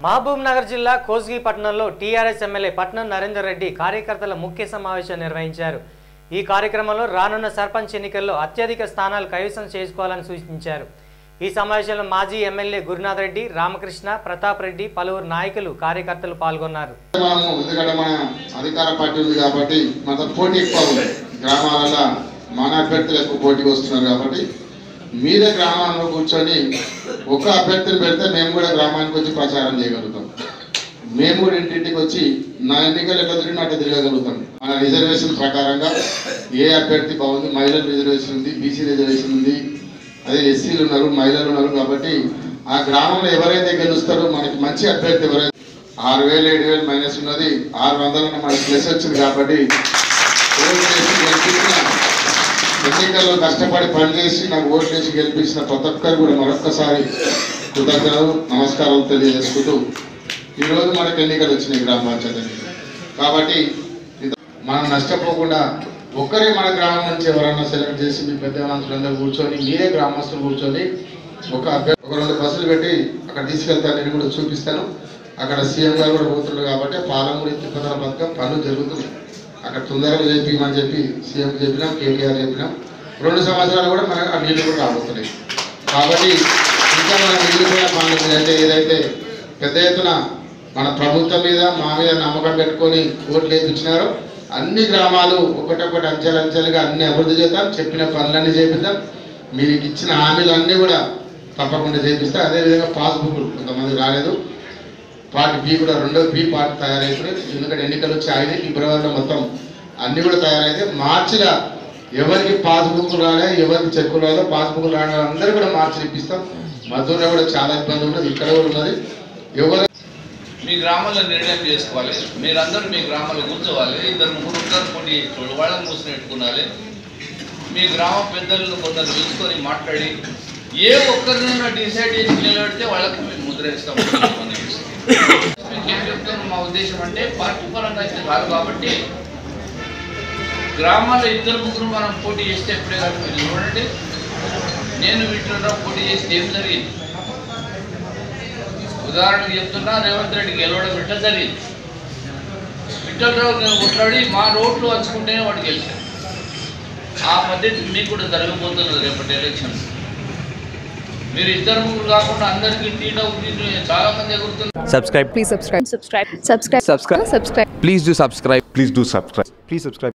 మహబూబ్ నగర్ జిల్లా కోస్గి పట్టణంలో TRS MLA పట్నం నరేందర్ రెడ్డి కార్యకర్తల ముఖ్య సమావేశం నిర్వహించారు ఈ కార్యక్రమంలో రానున్న సర్పంచ్ ఎన్నికల్లో అత్యధిక స్థానాలు కైవసం చేసుకోవాలని సూచించారు ఈ సమావేశంలో మాజీ ఎమ్మెల్యే గురునాథ్ రెడ్డి రామకృష్ణ ప్రతాప్ రెడ్డి పలువురు నాయకులు కార్యకర్తలు పాల్గొన్నారు మనము ఎందుకంటే మన అధికార పార్టీ ఉంది కాబట్టి మన పోటీ ఎక్కువ ఉంది గ్రామాలలో మన అభ్యర్థులు ఎక్కువ పోటీకి వస్తున్నారు కాబట్టి మీరే గ్రామాల్లో కూర్చొని ఒక అభ్యర్థిని పెడితే మేము కూడా గ్రామానికి వచ్చి ప్రచారం చేయగలుగుతాం మేము కూడా ఇంటింటికి వచ్చి నా ఎన్నికలు ఎట్లా తిరిగినా అట్లా తిరగగలుగుతాం మన రిజర్వేషన్ ప్రకారంగా ఏ అభ్యర్థి బాగుంది మహిళల రిజర్వేషన్ ఉంది బీసీ రిజర్వేషన్ ఉంది అదే ఎస్సీలు ఉన్నారు మహిళలు ఉన్నారు కాబట్టి ఆ గ్రామంలో ఎవరైతే గెలుస్తారో మనకి మంచి అభ్యర్థి ఎవరైతే ఆరు వేలు ఏడు వేలు మైనస్ ఉన్నది ఆరు వందలు మనకి ప్లస్ వచ్చింది కాబట్టి ఓటు వేసి గెలిపించిన ఎన్నికల్లో కష్టపడి పనిచేసి నాకు ఓట్లు వేసి గెలిపించిన ప్రతి ఒక్కరు కూడా మరొక్కసారి కృతజ్ఞతలు నమస్కారాలు తెలియజేసుకుంటూ ఈరోజు మనకు ఎన్నికలు వచ్చినాయి గ్రామ పంచాయతీ ఎన్నికలు. కాబట్టి ఇది- మనం నష్టపోకుండా ఒక్కరే మన గ్రామం నుంచి ఎవరన్నా సెలెక్ట్ చేసి మీ పెద్ద మనుషులందరూ కూర్చొని మీరే గ్రామస్తులు కూర్చొని ఒక అభ్యర్థి ఒక రెండు బస్సులు పెట్టి అక్కడ తీసుకెళ్తాను నేను కూడా చూపిస్తాను అక్కడ సీఎం గారు కూడా పోతున్నారు కాబట్టి పాలమూరి తిప్పదల పథకం పనులు జరుగుతున్నాయి అక్కడ తొందరగా చేపిమని చెప్పి సీఎం చెప్పినాం కేటీఆర్ చెప్పినాం రెండు సంవత్సరాలు కూడా మనకు ఆ నీళ్లు కూడా రాబోతున్నాయి కాబట్టి ఇంకా మనం మిగిలిపోయిన పనులు మీద అంటే ఏదైతే పెద్ద ఎత్తున మన ప్రభుత్వం మీద మా మీద నమ్మకం పెట్టుకొని ఓట్లు వేయించినారో అన్ని గ్రామాలు ఒకటొకటి అంచెలు అంచెలుగా అన్ని అభివృద్ధి చేద్దాం చెప్పిన పనులన్నీ చేపిద్దాం మీరు ఇచ్చిన హామీలు అన్నీ కూడా తప్పకుండా చేపిస్తాం అదేవిధంగా పాస్బుక్లు కొంతమంది రాలేదు పార్ట్ బి కూడా రెండో బి పార్ట్ తయారైతున్నాయి ఎందుకంటే ఎన్నికలు వచ్చి ఐదు ఫిబ్రవరిలో మొత్తం అన్ని కూడా తయారైతే మార్చిలో ఎవరికి పాస్బుక్ రాలే ఎవరికి చెక్కులు రాలే పాస్బుక్ రాని అందరూ కూడా మార్చి ఇప్పిస్తాం మధురలో కూడా చాలా ఇబ్బంది ఉన్నది ఇక్కడ కూడా ఉన్నది ఎవరు మీ గ్రామంలో నిర్ణయం చేసుకోవాలి మీరందరూ మీ గ్రామంలో కూర్చోవాలి ఇద్దరు ముగ్గురు ఉంటారు పోటీ చేసేవాళ్ళు వాళ్ళని కూర్చొని పెట్టుకున్నాలి మీ గ్రామ పెద్దలను కొందరు పిలుచుకొని మాట్లాడి ఏ ఒక్కరినైనా డిసైడ్ చేసి నిలబెడితే వాళ్ళకి మేము ముద్ర ఇస్తాం మీకు ఏం చెప్తాను మా ఉద్దేశం అంటే పార్టీ పరంగా అయితే కాదు కాబట్టి గ్రామాల్లో ఇద్దరు ముగ్గురు మనం పోటీ చేస్తే ఎప్పుడే కాదు మీరు చూడండి నేను వీటిలో పోటీ చేస్తే ఏం జరిగింది ఉదాహరణకు చెప్తున్నా రేవంత్ రెడ్డి గెలవడం ఇట్లా జరిగింది విఠలరావు నేను కొట్లాడి మా రోడ్లు వచ్చుకుంటేనే వాడు గెలిచాడు ఆ పద్ధతి మీకు కూడా జరగబోతున్నది రేపటి ఎలక్షన్ మీరు ఇద్దరు ముగ్గురు కాకుండా అందరికీ టీడో చాలా మంది ఎగురుతున్నారు subscribe Please subscribe. Subscribe. Subscribe. Subscribe. Subscribe. please do subscribe Please do subscribe. please subscribe